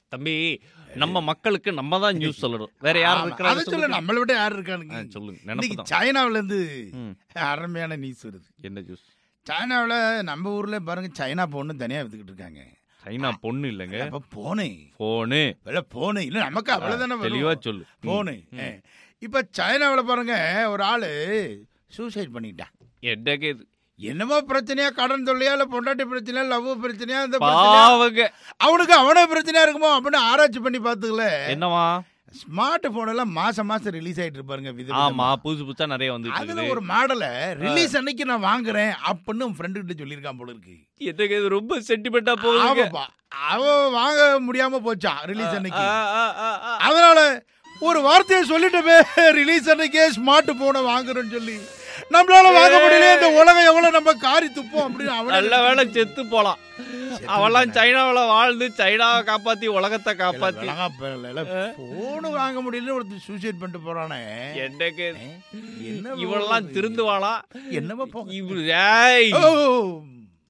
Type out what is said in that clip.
தம்பி நம்ம மக்களுக்கு நம்ம தான் நியூஸ் சொல்லணும் வேற யார் ஆமா, இருக்கிறாங்க அதை சொல்ல சொல்லுங்க. நம்மளை விட யார் ஆ, இருக்கானுங்க சொல்லுங்க இன்னைக்கு நினைப்பு தான் சைனாவுல இருந்து ம். அருமையான நியூஸ் வருது என்ன ஜூஸ் சைனாவுல நம்ம ஊர்ல பாருங்க சைனா பொண்ணு தனியா வித்துக்கிட்டு இருக்காங்க சைனா பொண்ணு இல்லைங்க அப்ப போனே போனு இல்ல போனே இல்ல நமக்கு அவ்வளவுதானே தெளிவா வரும். சொல்லு போனே இப்ப சைனாவுல பாருங்க ஒரு ஆளு சூசைட் பண்ணிட்டான் என்ன கேது என்னமோ பிரச்சனையா கடன் தொல்லையா இல்ல பொண்டாட்டி பிரச்சனையா லவ் பிரச்சனையா இந்த பிரச்சனையா பாவங்க அவனுக்கு அவனே பிரச்சனையா இருக்குமோ அப்படின்னு ஆராய்ச்சி பண்ணி பாத்துக்கல என்னவா ஸ்மார்ட் போன் எல்லாம் மாசம் மாசம் ரிலீஸ் ஆயிட்டு இருப்பாருங்க விதவிதமா. ஆமா புதுசு புதுசா நிறைய வந்துட்டு அதுல இருக்குது ஒரு மாடலை ரிலீஸ் அன்னைக்கு நான் வாங்குறேன் அப்படின்னு உன் ஃப்ரெண்டு கிட்ட சொல்லியிருக்கான் போல இருக்கு என்ன கேது ரொம்ப சென்டிமெண்டா போகுது ஆமாப்பா அவன் வாங்க முடியாம போச்சான் ரிலீஸ் அன்னைக்கு அதனால ஒரு வார்த்தையை சொல்லிட்டுமே ரிலீஸ் அன்னைக்கே ஸ்மார்ட் போனை வாங்குறேன்னு சொல்லி நம்மளால வாங்க முடியல இந்த உலகம் எவ்வளவு நம்ம காரி துப்போம் அப்படின்னு அவனே நல்ல வேலை நினைச்சிட்டு செத்து போலாம் அவெல்லாம் சைனாவுல வாழ்ந்து சைனாவை காப்பாத்தி உலகத்தை காப்பாத்தி போனு வாங்க முடியல ஒருத்தர் சூசைட் பண்ணிட்டு போறானே என்ன கேது என்ன இவளெல்லாம் போகுது? திருந்துவாளா என்னவா போக இவரு ஏய் ஓ